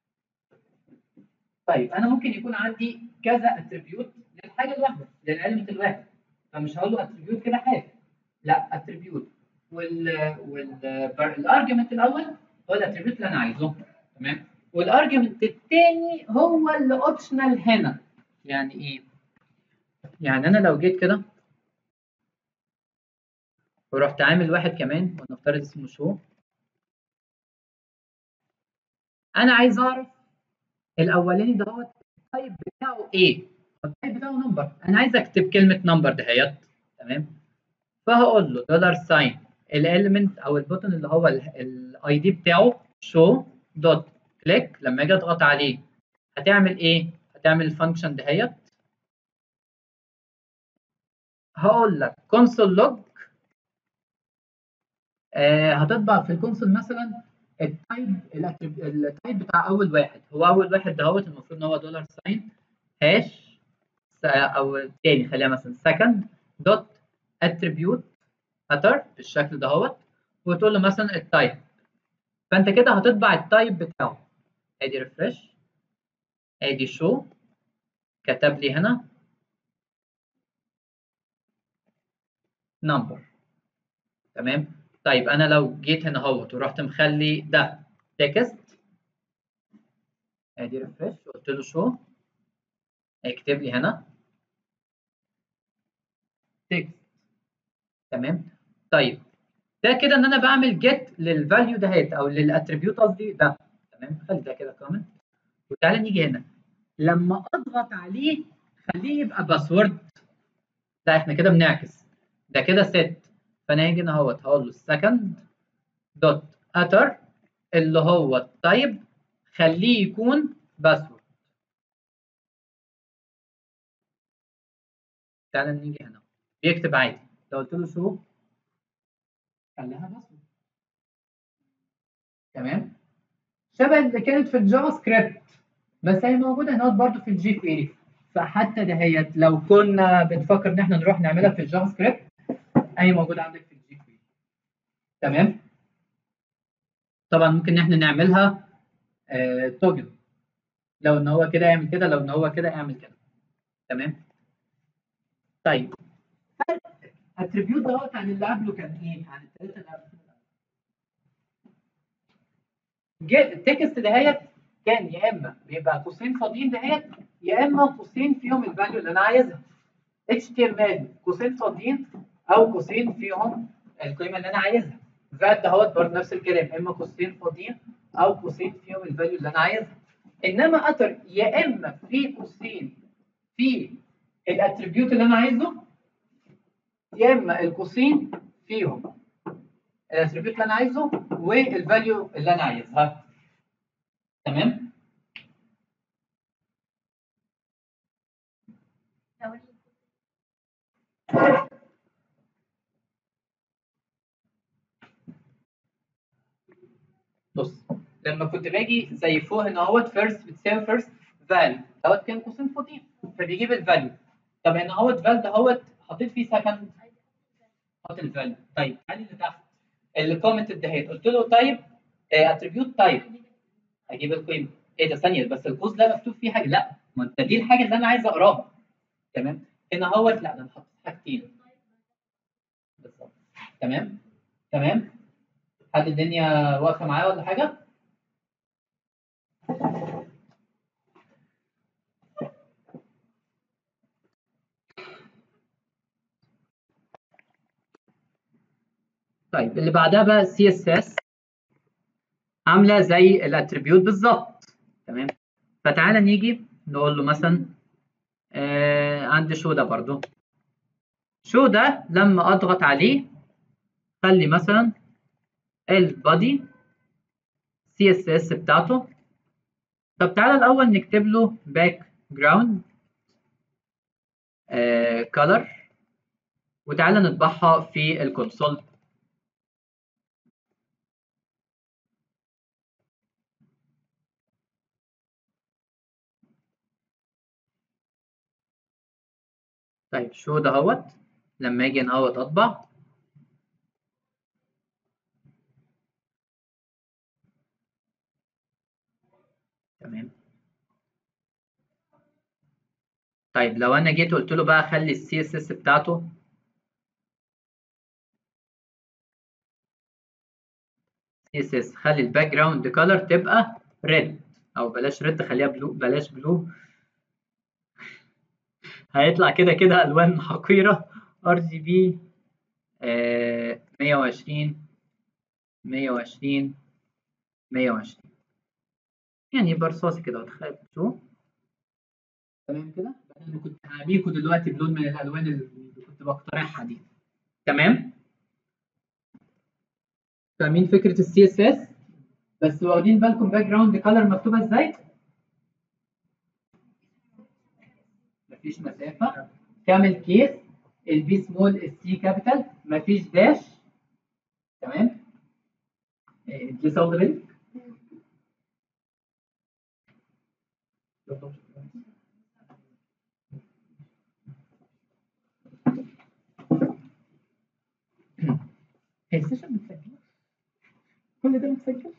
طيب انا ممكن يكون عندي كذا اتريبيوت للحاجه الواحده للاليمنت الواحد فمش هقول له اتريبيوت كده حاجه لا اتريبيوت وال والارجيومنت الاول هو الاتريبيوت اللي انا عايزه تمام والارجيومنت الثاني هو اللي اوبشنال هنا يعني ايه يعني انا لو جيت كده ورحت عامل واحد كمان ونفترض اسمه شو انا عايز اعرف الاولاني ده هو التايب بتاعه ايه التايب بتاعه نمبر انا عايز اكتب كلمه نمبر دهيت تمام فهقول له دولار ساين الاليمنت او البوتن اللي هو الاي دي بتاعه شو دوت كليك لما اجي اضغط عليه هتعمل ايه هتعمل الفانكشن دهيت هقول لك كونسول لوج آه هتطبع في الكونسول مثلا التايب التايب بتاع اول واحد هو اول واحد دهوت المفروض ان هو دولار ساين هاش او الثاني خليها مثلا سكند دوت اتريبيوت اتر بالشكل دهوت وتقول له مثلا التايب فانت كده هتطبع التايب بتاعه ادي ريفرش ادي شو كتب لي هنا نمبر تمام طيب انا لو جيت هنا اهوت ورحت مخلي ده تكست ادي ريفرش قلت له شو اكتب لي هنا تكست تمام طيب ده كده ان انا بعمل جيت للفاليو دهيت او للاتريبيوت قصدي ده تمام خلي ده كده كومنت وتعالى نيجي هنا لما اضغط عليه خليه يبقى باسورد لا احنا كده بنعكس ده كده ست فانا هاجي هنا اهوت هقول له second دوت اتر اللي هو التايب خليه يكون باسورد تعالى نيجي هنا بيكتب عادي لو قلت له شو خليها باسورد تمام شبه اللي كانت في الجافا سكريبت بس هي موجوده هنا برضو في الجي كويري فحتى دهيت لو كنا بنفكر ان احنا نروح نعملها في الجافا سكريبت اهي موجوده عندك في الجي كويري تمام طبعا ممكن ان احنا نعملها آه توجل لو ان هو كده يعمل كده لو ان هو كده يعمل كده تمام طيب اتريبيوت دوت عن اللي قبله كان ايه؟ عن الثلاثه اللي قبله التكست دهيت كان يا اما بيبقى قوسين فاضيين دهيت يا اما قوسين فيهم الفاليو اللي انا عايزها HTML قوسين فاضيين او قوسين فيهم القيمه اللي انا عايزها فات دهوت برضه نفس الكلام اما قوسين فاضيين او قوسين فيهم الفاليو اللي انا عايزها انما اتر يا اما في قوسين في الاتريبيوت اللي انا عايزه يا اما القوسين فيهم الاتريبيوت اللي انا عايزه والفاليو اللي انا عايزها تمام بص لما كنت باجي زي فوق هنا اهوت فيرست بتساوي فيرست فاليو دوت كان قوسين فاضيين فبيجيب الفاليو طب هنا اهوت فال دهوت حطيت فيه سكند حط الفاليو طيب تعالي اللي تحت الكومنت دهيت قلت له طيب اتريبيوت تايب اجيب القيمه ايه ده ثانيه بس القوس ده مكتوب فيه حاجه لا ما انت دي الحاجه اللي انا عايز اقراها تمام هنا اهوت لا ده انا حطيت حاجتين بالظبط تمام تمام حد الدنيا واقفه معايا ولا حاجه طيب اللي بعدها بقى سي اس اس عامله زي الاتريبيوت بالظبط تمام فتعالى نيجي نقول له مثلا آه عندي شو ده برضو شو ده لما اضغط عليه خلي مثلا البادي سي اس اس بتاعته طب تعالى الاول نكتب له باك جراوند كلر وتعالى نطبعها في الكونسول طيب شو ده اهوت لما اجي انا اهوت اطبع تمام طيب لو انا جيت قلت له بقى خلي السي اس اس بتاعته سي اس اس خلي الباك جراوند كولر تبقى ريد او بلاش ريد خليها بلو بلاش بلو هيطلع كده كده الوان حقيره ار جي بي 120 120 120 يعني برصاصي كده تخيل شو تمام كده انا كنت هعميكوا دلوقتي بلون من الالوان اللي كنت بقترحها دي تمام فاهمين فكره السي اس اس بس واخدين بالكم باك جراوند كلر مكتوبه ازاي مفيش مسافه كامل كيس البي سمول السي كابيتال مفيش داش تمام إيه، لسه واخد بالك هي السيشن متسجله كل ده متسجل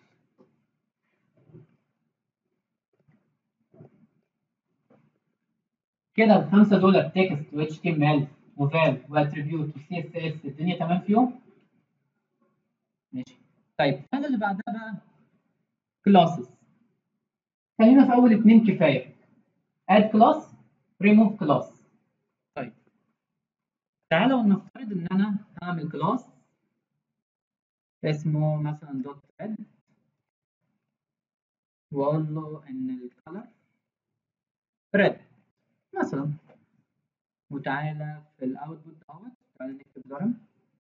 كده الخمسه دول تكست و اتش تي ام ال وفال واتريبيوت وسي اس اس الدنيا تمام فيهم ماشي طيب الحاجه اللي بعدها بقى كلاسز خلينا في اول اتنين كفايه اد كلاس ريموف كلاس طيب تعالوا نفترض ان انا هعمل كلاس اسمه مثلا دوت اد واقول له ان الكلر ريد مثلا وتعالى في الاوتبوت اهوت تعالى نكتب درم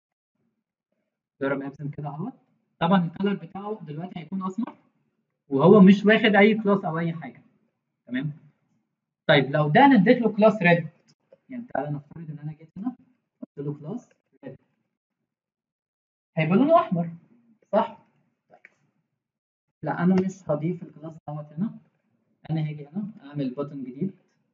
درم ابسم كده اهوت طبعا الكلر بتاعه دلوقتي هيكون اسمر وهو مش واخد اي كلاس او اي حاجه تمام طيب لو ده انا اديت له كلاس ريد يعني تعالى نفترض ان انا جيت هنا قلت له كلاس ريد هيبقى لونه احمر صح لا انا مش هضيف الكلاس دوت هنا انا هاجي هنا اعمل بutton جديد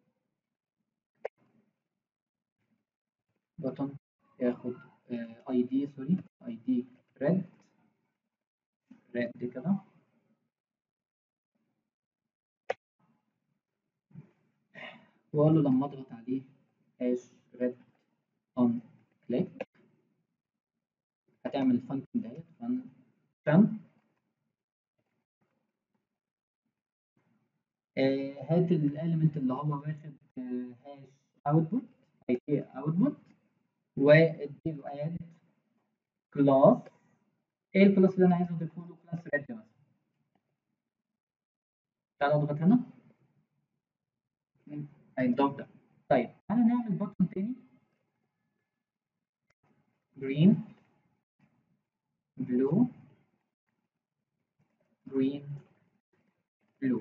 button ياخد اي دي سوري اي دي ريد ريد كده واقول له لما اضغط عليه هاش ريد اون كليك هتعمل الفانكشن ديت فانكشن هات الاليمنت اللي هو واخد هاش اوتبوت اي دي اوتبوت واديله اد كلاس ايه الكلاس اللي انا عايز اضيفه له كلاس ريد مثلا تعالى اضغط هنا هيتضاف ده طيب تعالى نعمل بطن تاني green blue green blue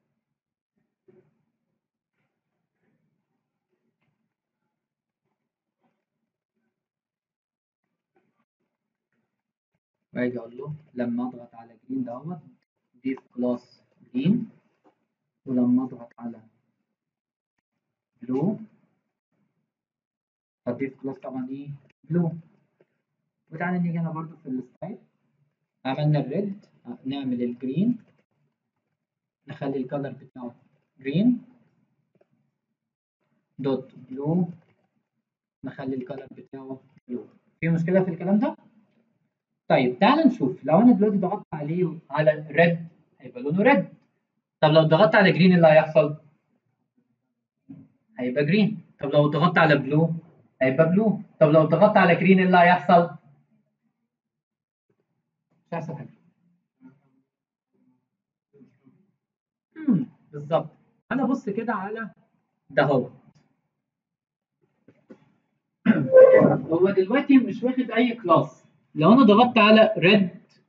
واجي اقول له لما اضغط على جرين دوت ضيف كلاس جرين ولما اضغط على بلو هضيف كلاس طبعا ايه بلو وتعالى نيجي هنا برضو في الستايل عملنا الريد نعمل الجرين نخلي الكالر بتاعه جرين دوت بلو نخلي الكالر بتاعه بلو في مشكلة في الكلام ده؟ طيب تعال نشوف لو انا دلوقتي ضغطت عليه على ريد هيبقى لونه ريد طب لو ضغطت على جرين اللي هيحصل؟ هيبقى جرين طب لو ضغطت على بلو هيبقى بلو طب لو ضغطت على جرين اللي هيحصل؟ مش هيحصل حاجة امم بالظبط انا بص كده على ده هو هو دلوقتي مش واخد اي كلاس لو انا ضغطت على ريد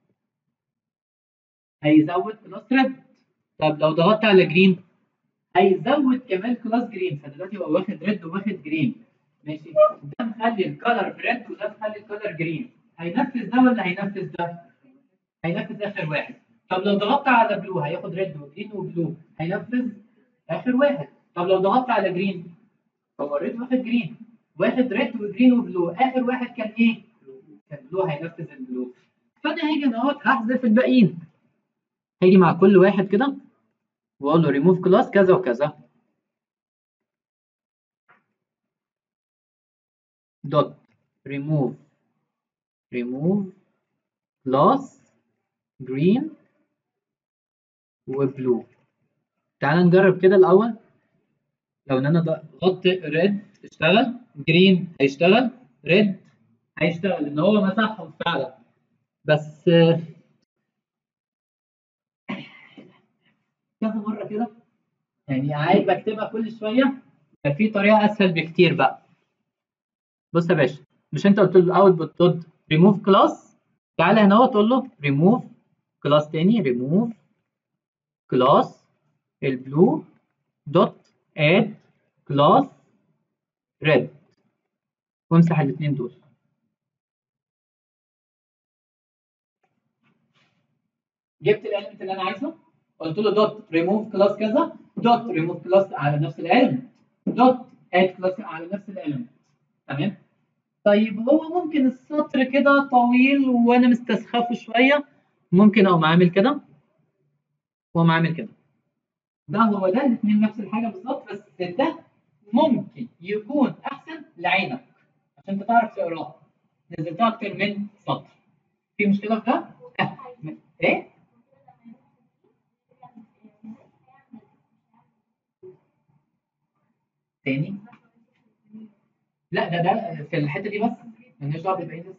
هيزود كلاس ريد طب لو ضغطت على جرين هيزود كمان كلاس جرين فدلوقتي هو واخد ريد وواخد جرين ماشي ده مخلي الكلر ريد وده مخلي الكلر جرين هينفذ ده ولا هينفذ ده؟ هينفذ اخر واحد طب لو ضغطت على بلو هياخد ريد وجرين وبلو هينفذ اخر واحد طب لو ضغطت على جرين هو ريد واخد جرين واخد ريد وجرين وبلو اخر واحد كان ايه؟ كان بلو هينفذ البلو فانا هاجي اهوت هحذف الباقيين هاجي مع كل واحد كده واقول له ريموف كلاس كذا وكذا دوت ريموف ريموف كلاس جرين وبلو تعال نجرب كده الاول لو ان انا ضغطت ريد اشتغل جرين هيشتغل ريد هيشتغل ان هو مسحهم فعلا بس آه، كذا مره كده يعني عايز بكتبها كل شويه في طريقه اسهل بكتير بقى بص يا باشا مش انت قلت له اوتبوت دوت ريموف كلاس تعالى هنا اهو تقول له ريموف كلاس تاني ريموف كلاس البلو دوت اد كلاس ريد وامسح الاثنين دول جبت الاليمنت اللي انا عايزه قلت له دوت ريموف كلاس كذا دوت ريموف كلاس على نفس الاليمنت دوت اد كلاس على نفس الاليمنت تمام طيب هو ممكن السطر كده طويل وانا مستسخفه شويه ممكن اقوم عامل كده واقوم عامل كده ده هو ده الاثنين نفس الحاجه بالظبط بس ده ممكن يكون احسن لعينك عشان انت تعرف تقراه نزلتها اكتر من سطر في مشكله في ده؟ آه. ايه؟ تاني؟ لا ده ده في الحته دي بس مالناش دعوه بالباقي لسه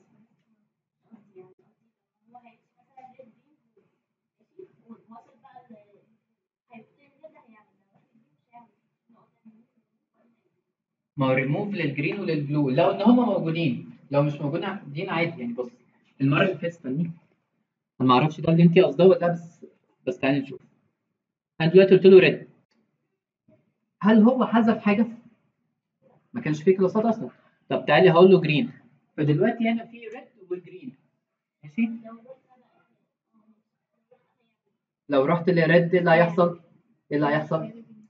ما هو ريموف للجرين وللبلو لو ان هم موجودين لو مش موجودين عادي يعني بص المره اللي فاتت استني انا ما اعرفش ده اللي انت قصداه ولا لا بس بس تعالي نشوف انا دلوقتي قلت له ريد هل هو حذف حاجه؟ ما كانش فيه كلاسات اصلا طب تعالي هقول له جرين فدلوقتي هنا في ريد والجرين ماشي لو رحت لريد ايه اللي هيحصل؟ ايه اللي هيحصل؟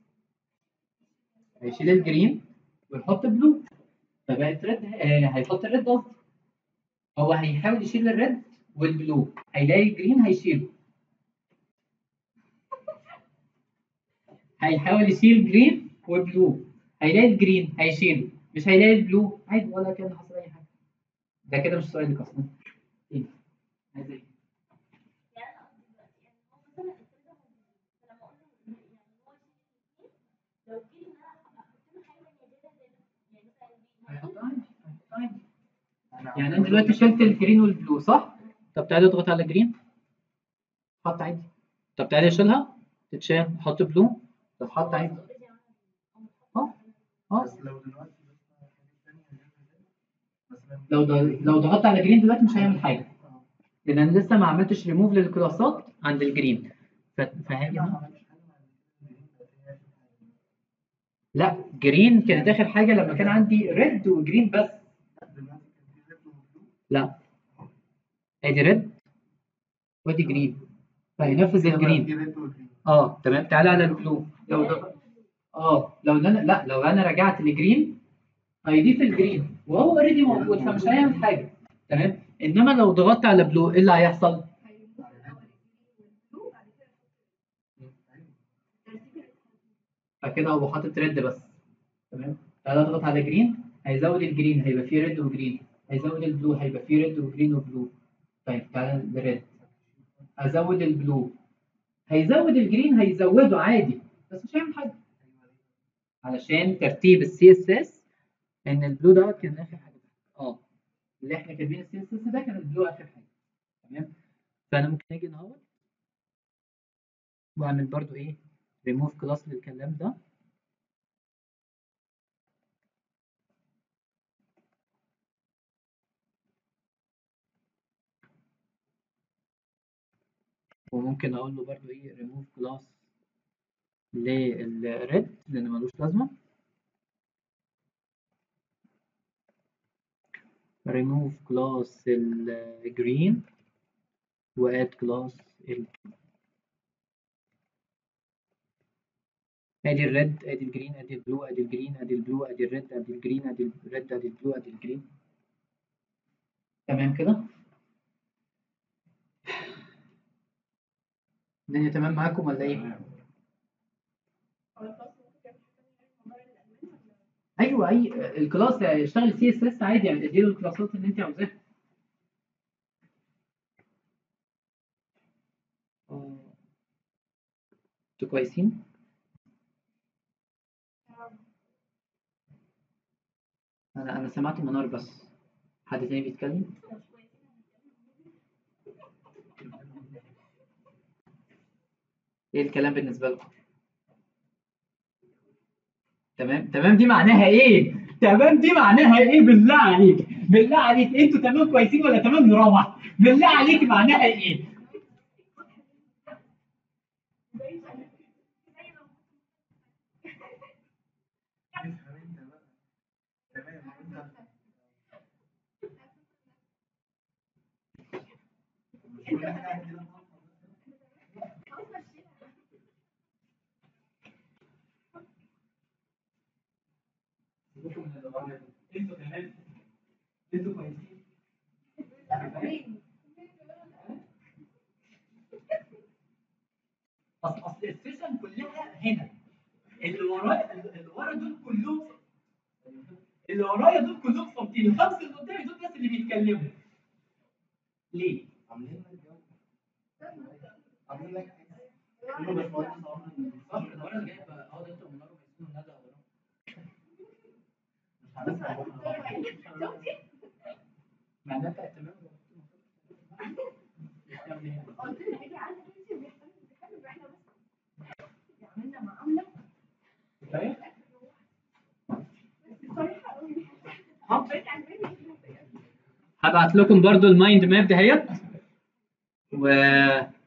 هيشيل الجرين ويحط بلو فبقت ريد آه هيحط الريد قصدي هو هيحاول يشيل الريد والبلو هيلاقي الجرين هيشيله هيحاول يشيل جرين وبلو هيلاقي الجرين هيشيله مش هيلاقي البلو عادي ولا كان حصل اي حاجه ده كده مش سؤالك اصلا ايه عايز ايه هيحطها عادي هيحطها عادي يعني انا دلوقتي شلت الجرين والبلو صح؟ طب تعالى اضغط على جرين حط عادي طب تعالى شيلها تتشال حط بلو طب حط عادي اه اه بس لو دلوقتي بس حاجة تانية غير كده، مثلا لو ض- لو ضغطت على جرين دلوقتي مش هيعمل حاجه لان انا لسه ما عملتش ريموف للكلاسات عند الجرين ف- فاهم ما عملتش حاجة مع الجرين بقت هي آخر حاجة. لا جرين كانت اخر حاجه لما كان عندي ريد وجرين بس لا، دلوقتي كان في ريد وبلو لا ادي ريد وادي جرين فهينفذ الجرين في ريد وجرين اه تمام تعالى على البلو لو ضغط اه لو انا لا لو انا رجعت لجرين هيضيف الجرين وهو اوريدي موجود فمش هيعمل حاجه تمام انما لو ضغطت على بلو ايه اللي هيحصل؟ فكده هو حاطط ريد بس تمام تعالى اضغط على جرين هيزود الجرين هيبقى فيه ريد وجرين هيزود البلو هيبقى فيه ريد وجرين وبلو طيب تعالى لريد ازود البلو هيزود الجرين هيزوده عادي بس مش هيعمل حاجه علشان ترتيب السي اس اس ان البلو ده كان اخر حاجه اه اللي احنا كاتبين السي اس اس ده كان البلو اخر حاجه تمام فانا ممكن اجي هنا اهوت واعمل برضو ايه ريموف كلاس للكلام ده وممكن اقول له برضو ايه ريموف كلاس للريد لان ملوش لازمه ريموف كلاس الجرين واد كلاس ال ادي الريد ادي الجرين ادي البلو ادي الجرين ادي البلو ادي الريد ادي الجرين ادي الريد ادي البلو ادي الجرين تمام كده الدنيا تمام معاكم ولا ايه؟ ايوه اي الكلاس يشتغل سي اس اس عادي يعني اديله الكلاسات اللي انت عاوزاها آه. انتوا كويسين؟ انا انا سمعت منار بس حد تاني بيتكلم؟ ايه الكلام بالنسبه لكم؟ تمام تمام دي معناها ايه؟ تمام دي معناها ايه بالله عليك؟ بالله عليك انتوا تمام كويسين ولا تمام نروح؟ بالله عليك معناها ايه؟ افهم انت بقى تمام انت مش كل حاجه عندنا غلط. خلاص مشينا انتوا تمام انتوا كويسين لا فين اصل اصل السيشن كلها هنا اللي ورايا اللي ورا دول كلهم اللي ورايا دول كلهم صامتين الخمسه اللي قدامي دول بس اللي بيتكلموا ليه؟ عاملين لك جو عاملين لك كله باشمهندس عمرو صح المره اللي جايه بقى اقعد انت ومنار وميسون وندى وراهم مش هنسمع مع انها بتاعت تمام قلت له اجي عندك انت وبيحصل بيحصل احنا بس عملنا معامله طيب صريحه قوي بقيت عجباني هبعت لكم برضو المايند ماب دهيت و